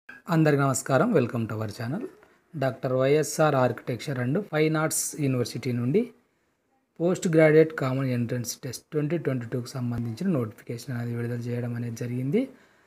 అందరికి నమస్కారం welcome to our channel doctor YSR architecture and fine arts university నుండి post graduate common entrance test twenty twenty టూకి సంబంధించిన notification అనేది విడుదల చేయడం అనేది జరిగింది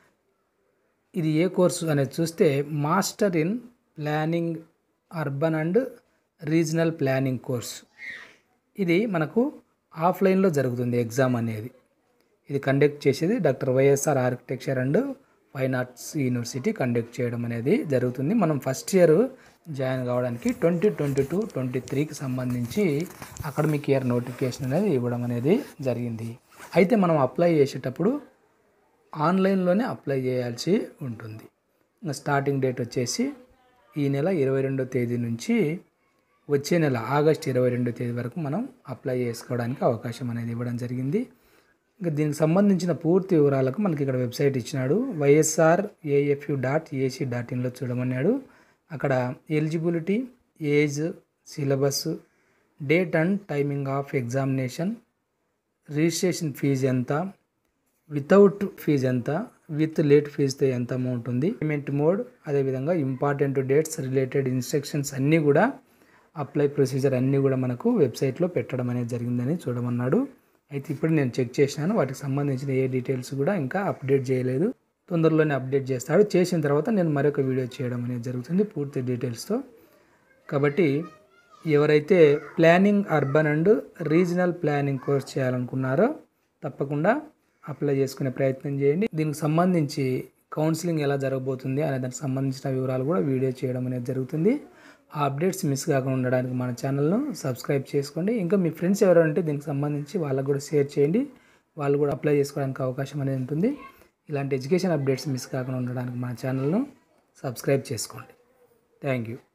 ఇది ఏ కోర్సు అనేది చూస్తే master in planning urban and regional planning course ఇది మనకు ఆఫ్లైన్లో జరుగుతుంది ఎగ్జామ్ అనేది ఇది కండక్ట్ చేసేది doctor YSR architecture and fine arts university conduct చేయడం అనేది జరుగుతుంది మనం ఫస్ట్ ఇయర్ జాయిన్ కావడానికి ట్వంటీ ట్వంటీ టూ ట్వంటీ త్రీకి సంబంధించి అకాడమిక్ ఇయర్ నోటిఫికేషన్ అనేది ఇవ్వడం అనేది జరిగింది అయితే మనం అప్లై చేసేటప్పుడు ఆన్లైన్లోనే అప్లై చేయాల్సి ఉంటుంది ఇంకా స్టార్టింగ్ డేట్ వచ్చేసి ఈ నెల ఇరవై రెండో తేదీ నుంచి వచ్చే నెల ఆగస్ట్ ఇరవై రెండో తేదీ వరకు మనం అప్లై చేసుకోవడానికి అవకాశం అనేది ఇవ్వడం జరిగింది ఇంకా దీనికి సంబంధించిన పూర్తి వివరాలకు మనకి ఇక్కడ వెబ్సైట్ ఇచ్చినాడు YSR AFU dot AC dot ఇన్లో చూడమన్నాడు అక్కడ eligibility age syllabus date and timing of examination registration fee ఎంత వితౌట్ ఫీజు ఎంత విత్ లేట్ ఫీజుతో ఎంత అమౌంట్ ఉంది పేమెంట్ మోడ్ అదేవిధంగా ఇంపార్టెంట్ డేట్స్ రిలేటెడ్ ఇన్స్ట్రక్షన్స్ అన్నీ కూడా అప్లై ప్రొసీజర్ అన్నీ కూడా మనకు వెబ్సైట్లో పెట్టడం అనేది జరిగిందని చూడమన్నాడు అయితే ఇప్పుడు నేను చెక్ చేసినాను వాటికి సంబంధించిన ఏ డీటెయిల్స్ కూడా ఇంకా అప్డేట్ చేయలేదు తొందరలోనే అప్డేట్ చేస్తాడు చేసిన తర్వాత నేను మరొక వీడియో చేయడం అనేది జరుగుతుంది పూర్తి డీటెయిల్స్తో కాబట్టి ఎవరైతే planning urban and regional planning course చేయాలనుకున్నారో తప్పకుండా అప్లై చేసుకునే ప్రయత్నం చేయండి దీనికి సంబంధించి కౌన్సిలింగ్ ఎలా జరగబోతుంది అనే దానికి సంబంధించిన వివరాలు కూడా వీడియో చేయడం అనేది జరుగుతుంది ఆ అప్డేట్స్ మిస్ కాకుండా ఉండడానికి మన ఛానల్ను సబ్స్క్రైబ్ చేసుకోండి ఇంకా మీ ఫ్రెండ్స్ ఎవరైనా ఉంటే దీనికి సంబంధించి వాళ్ళకు కూడా షేర్ చేయండి వాళ్ళు కూడా అప్లై చేసుకోవడానికి అవకాశం అనేది ఉంటుంది ఇలాంటి ఎడ్యుకేషన్ అప్డేట్స్ మిస్ కాకుండా ఉండడానికి మన ఛానల్ను సబ్స్క్రైబ్ చేసుకోండి థ్యాంక్ యూ